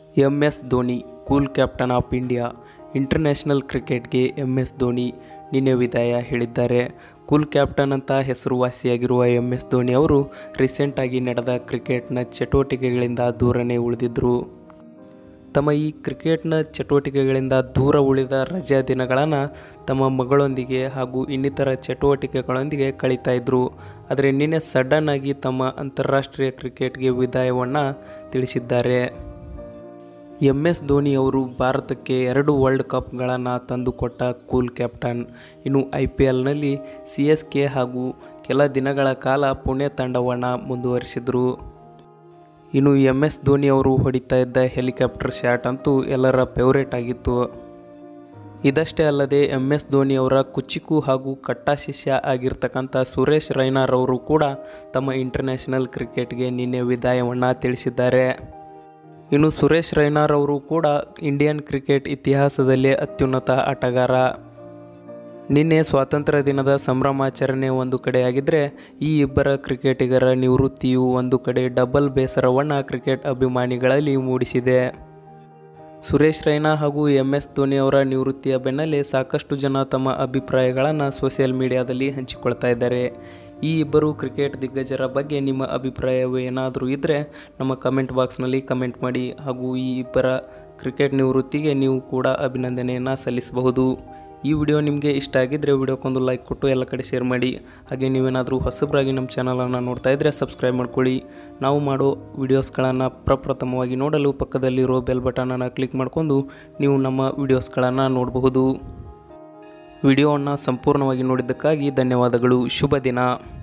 M S Dhoni cool captain of India international ಕ್ರಿಕೆಟ್ಗೆ M S Dhoni ನಿನ್ನೆ ವಿದಾಯ ಹೇಳಿದ್ದಾರೆ ಕೂಲ್ ಕ್ಯಾಪ್ಟನ್ ಅಂತ ಹೆಸರುವಾಸಿಯಾಗಿರುವ ಎಂ ಎಸ್ ಧೋನಿ ಅವರು ರೀಸೆಂಟಾಗಿ ನಡೆದ ಕ್ರಿಕೆಟ್ನ ಚಟುವಟಿಕೆಗಳಿಂದ ದೂರನೇ ಉಳಿದಿದ್ದರು ತಮ್ಮ ಈ ಕ್ರಿಕೆಟ್ನ ಚಟುವಟಿಕೆಗಳಿಂದ ದೂರ ಉಳಿದ ರಜಾ ದಿನಗಳನ್ನು ತಮ್ಮ ಮಗಳೊಂದಿಗೆ ಹಾಗೂ ಇನ್ನಿತರ ಚಟುವಟಿಕೆಗಳೊಂದಿಗೆ ಕಳೀತಾ ಇದ್ದರು ಆದರೆ ನಿನ್ನೆ ಸಡನ್ ಆಗಿ ತಮ್ಮ ಅಂತಾರಾಷ್ಟ್ರೀಯ ಕ್ರಿಕೆಟ್ಗೆ ವಿದಾಯವನ್ನು ತಿಳಿಸಿದ್ದಾರೆ ಎಂ ಎಸ್ ಧೋನಿ ಅವರು ಭಾರತಕ್ಕೆ ಎರಡು ವರ್ಲ್ಡ್ ಕಪ್ಗಳನ್ನು ತಂದುಕೊಟ್ಟ ಕೂಲ್ ಕ್ಯಾಪ್ಟನ್ ಇನ್ನು ಐ ಪಿ ಎಲ್ನಲ್ಲಿ ಸಿ ಎಸ್ ಕೆ ಹಾಗೂ ಕೆಲ ದಿನಗಳ ಕಾಲ ಪುಣೆ ತಂಡವನ್ನು ಮುಂದುವರಿಸಿದರು ಇನ್ನು ಎಂ ಎಸ್ ಧೋನಿ ಅವರು ಹೊಡಿತಾ ಇದ್ದ ಹೆಲಿಕಾಪ್ಟರ್ ಶಾಟ್ ಅಂತೂ ಎಲ್ಲರ ಫೇವ್ರೇಟ್ ಆಗಿತ್ತು ಇದಷ್ಟೇ ಅಲ್ಲದೆ ಎಂ ಎಸ್ ಧೋನಿ ಅವರ ಕುಚಿಕು ಹಾಗೂ ಕಟ್ಟಾ ಶಿಷ್ಯ ಆಗಿರ್ತಕ್ಕಂಥ ಸುರೇಶ್ ರೈನಾರ್ ಅವರು ಕೂಡ ತಮ್ಮ ಇಂಟರ್ನ್ಯಾಷನಲ್ ಕ್ರಿಕೆಟ್ಗೆ ನಿನ್ನೆ ವಿದಾಯವನ್ನು ತಿಳಿಸಿದ್ದಾರೆ ಇನ್ನು ಸುರೇಶ್ ರೈನಾರ್ ಅವರು ಕೂಡ ಇಂಡಿಯನ್ ಕ್ರಿಕೆಟ್ ಇತಿಹಾಸದಲ್ಲೇ ಅತ್ಯುನ್ನತ ಆಟಗಾರ ನಿನ್ನೆ ಸ್ವಾತಂತ್ರ್ಯ ದಿನದ ಸಂಭ್ರಮಾಚರಣೆ ಒಂದು ಕಡೆಯಾಗಿದ್ದರೆ ಈ ಇಬ್ಬರ ಕ್ರಿಕೆಟಿಗರ ನಿವೃತ್ತಿಯು ಒಂದು ಕಡೆ ಡಬಲ್ ಬೇಸರವನ್ನು ಕ್ರಿಕೆಟ್ ಅಭಿಮಾನಿಗಳಲ್ಲಿ ಮೂಡಿಸಿದೆ ಸುರೇಶ್ ರೈನಾ ಹಾಗೂ ಎಂ ಎಸ್ ಧೋನಿ ಅವರ ನಿವೃತ್ತಿಯ ಬೆನ್ನಲ್ಲೇ ಸಾಕಷ್ಟು ಜನ ತಮ್ಮ ಅಭಿಪ್ರಾಯಗಳನ್ನು ಸೋಷಿಯಲ್ ಮೀಡಿಯಾದಲ್ಲಿ ಹಂಚಿಕೊಳ್ತಾ ಇದ್ದಾರೆ ಈ ಇಬ್ಬರು ಕ್ರಿಕೆಟ್ ದಿಗ್ಗಜರ ಬಗ್ಗೆ ನಿಮ್ಮ ಅಭಿಪ್ರಾಯವು ಏನಾದರೂ ಇದ್ದರೆ ನಮ್ಮ ಕಮೆಂಟ್ ಬಾಕ್ಸ್ನಲ್ಲಿ ಕಮೆಂಟ್ ಮಾಡಿ ಹಾಗೂ ಈ ಇಬ್ಬರ ಕ್ರಿಕೆಟ್ ನಿವೃತ್ತಿಗೆ ನೀವು ಕೂಡ ಅಭಿನಂದನೆಯನ್ನು ಸಲ್ಲಿಸಬಹುದು ಈ ವಿಡಿಯೋ ನಿಮಗೆ ಇಷ್ಟ ಆಗಿದ್ದರೆ ವಿಡಿಯೋಕ್ಕೊಂದು ಲೈಕ್ ಕೊಟ್ಟು ಎಲ್ಲ ಕಡೆ ಶೇರ್ ಮಾಡಿ ಹಾಗೆ ನೀವೇನಾದರೂ ಹೊಸಬರಾಗಿ ನಮ್ಮ ಚಾನಲನ್ನು ನೋಡ್ತಾ ಇದ್ದರೆ ಸಬ್ಸ್ಕ್ರೈಬ್ ಮಾಡ್ಕೊಳ್ಳಿ ನಾವು ಮಾಡೋ ವಿಡಿಯೋಸ್ಗಳನ್ನು ಪ್ರಪ್ರಥಮವಾಗಿ ನೋಡಲು ಪಕ್ಕದಲ್ಲಿರೋ ಬೆಲ್ ಬಟನನ್ನು ಕ್ಲಿಕ್ ಮಾಡಿಕೊಂಡು ನೀವು ನಮ್ಮ ವಿಡಿಯೋಸ್ಗಳನ್ನು ನೋಡಬಹುದು ವಿಡಿಯೋವನ್ನು ಸಂಪೂರ್ಣವಾಗಿ ನೋಡಿದ್ದಕ್ಕಾಗಿ ಧನ್ಯವಾದಗಳು ಶುಭ ದಿನ